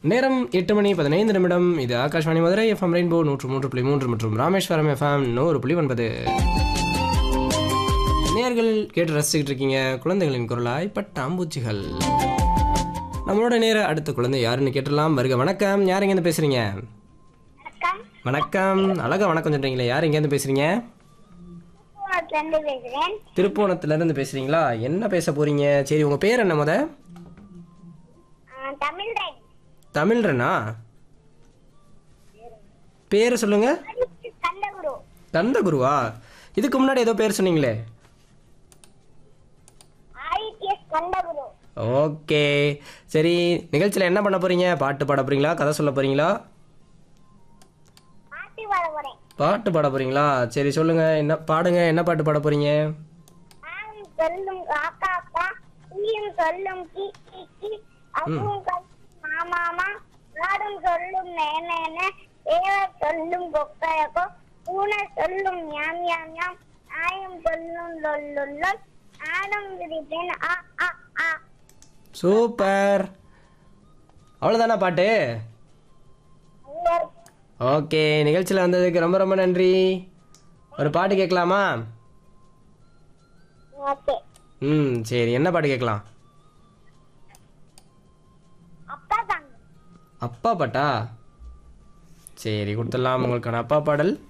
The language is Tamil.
நேரம் எட்டு மணி பதினைந்து நிமிடம் இது ஆகாஷ்வாணி மதுரை எஃப்எம் ரெயின்போ நூற்று மூன்று புள்ளி மூன்று மற்றும் ராமேஸ்வரம் எஃப்எம் நூறு புள்ளி ஒன்பது நேர்கள் கேட்டு ரசிச்சுக்கிட்டு இருக்கீங்க குழந்தைகளின் குரலாய் பட்டாம்பூச்சிகள் நம்மளோட நேர அடுத்த குழந்தை யாருன்னு கேட்டுடலாம் வருக வணக்கம் யார் எங்கேருந்து பேசுறீங்க வணக்கம் வணக்கம் அழகா வணக்கம் சொல்றீங்களே யார் எங்கேருந்து பேசுறீங்க இருந்து பேசுறேன் திருப்போணத்துல இருந்து பேசுறீங்களா என்ன பேச போறீங்க சரி உங்க பேர் என்ன முத ஆ, தமிழ் ரைட் தமிழ்ரனா பேர் சொல்லுங்க கந்தகுரு கந்தகுருவா இதுக்கு முன்னாடி ஏதோ பேர் சொன்னீங்களே ஆதித்யஸ் கந்தகுரு ஓகே சரி நிகழ்ச்சியில் என்ன பண்ண போறீங்க பாட்டு பாட போறீங்களா கதை சொல்ல போறீங்களா பாட்டு பாட போறேன் பாட்டு பாட போறீங்களா சரி சொல்லுங்க என்ன பாடுங்க என்ன பாட்டு பாட போறீங்க ஆவும் சொல்லும் காக்கா அக்கா ஈயும் சொல்லும் கி கி கி அப்பும் சொல்லும் மாமாமா ஆடும் சொல்லும் நேனேன தேவர் சொல்லும் கொக்கையக்கோ பூனை சொல்லும் யாம் யாம் யாம் ஆயும் சொல்லும் லொல்லுல்லொல் ஆடும் விரிப்பேன் ஆ ஆ ஆ சூப்பர் அவ்வளோதானா பாட்டு ஐயர் ஓகே நிகழ்ச்சியில் வந்ததுக்கு ரொம்ப ரொம்ப நன்றி ஒரு பாட்டு கேட்கலாமா ஓகே ம் சரி என்ன பாட்டு கேட்கலாம் அப்பா தாங்க அப்பா பாட்டா சரி கொடுத்துடலாம் உங்களுக்கான அப்பா பாடல்